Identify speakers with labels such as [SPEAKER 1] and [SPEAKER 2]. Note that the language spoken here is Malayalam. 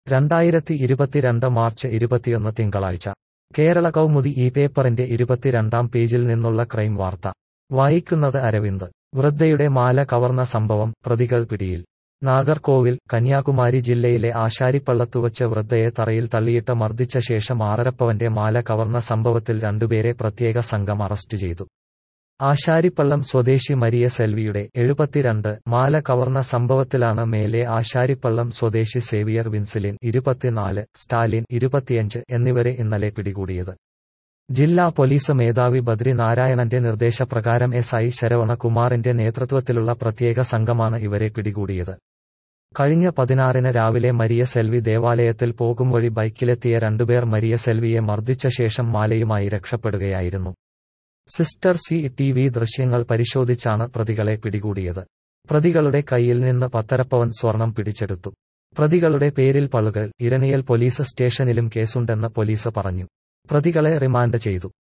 [SPEAKER 1] രണ്ടായിരത്തി ഇരുപത്തിരണ്ട് മാർച്ച് ഇരുപത്തിയൊന്ന് തിങ്കളാഴ്ച കേരള കൗമുദി ഈ പേപ്പറിന്റെ ഇരുപത്തിരണ്ടാം പേജിൽ നിന്നുള്ള ക്രൈം വാർത്ത വായിക്കുന്നത് അരവിന്ദ് വൃദ്ധയുടെ മാല കവർന്ന സംഭവം പ്രതികൾ പിടിയിൽ നാഗർകോവിൽ കന്യാകുമാരി ജില്ലയിലെ ആശാരിപ്പള്ളത്തുവച്ച് വൃദ്ധയെ തറയിൽ തള്ളിയിട്ട് മർദ്ദിച്ച ശേഷം ആറരപ്പവന്റെ മാല കവർന്ന സംഭവത്തിൽ രണ്ടുപേരെ പ്രത്യേക സംഘം അറസ്റ്റ് ചെയ്തു ആശാരിപ്പള്ളം സ്വദേശി മരിയ സെൽവിയുടെ എഴുപത്തിരണ്ട് മാല കവർന്ന സംഭവത്തിലാണ് മേലെ ആശാരിപ്പള്ളം സ്വദേശി സേവിയർ വിൻസിലിൻ ഇരുപത്തിനാല് സ്റ്റാലിൻ ഇരുപത്തിയഞ്ച് എന്നിവരെ ഇന്നലെ പിടികൂടിയത് ജില്ലാ പോലീസ് മേധാവി ബദ്രി നാരായണന്റെ നിർദ്ദേശപ്രകാരം എസ് ഐ ശരവണകുമാറിന്റെ നേതൃത്വത്തിലുള്ള പ്രത്യേക സംഘമാണ് ഇവരെ പിടികൂടിയത് കഴിഞ്ഞ പതിനാറിന് രാവിലെ മരിയ സെൽവി ദേവാലയത്തിൽ പോകും വഴി ബൈക്കിലെത്തിയ രണ്ടുപേർ മരിയ സെൽവിയെ മർദ്ദിച്ച ശേഷം മാലയുമായി രക്ഷപ്പെടുകയായിരുന്നു സിസ്റ്റർ സി ടി വി ദൃശ്യങ്ങൾ പരിശോധിച്ചാണ് പ്രതികളെ പിടികൂടിയത് പ്രതികളുടെ കയ്യിൽ നിന്ന് പത്തരപ്പവൻ സ്വർണം പിടിച്ചെടുത്തു പ്രതികളുടെ പേരിൽ പളുകൾ ഇരണിയൽ പോലീസ് സ്റ്റേഷനിലും കേസുണ്ടെന്ന് പോലീസ് പറഞ്ഞു പ്രതികളെ റിമാൻഡ് ചെയ്തു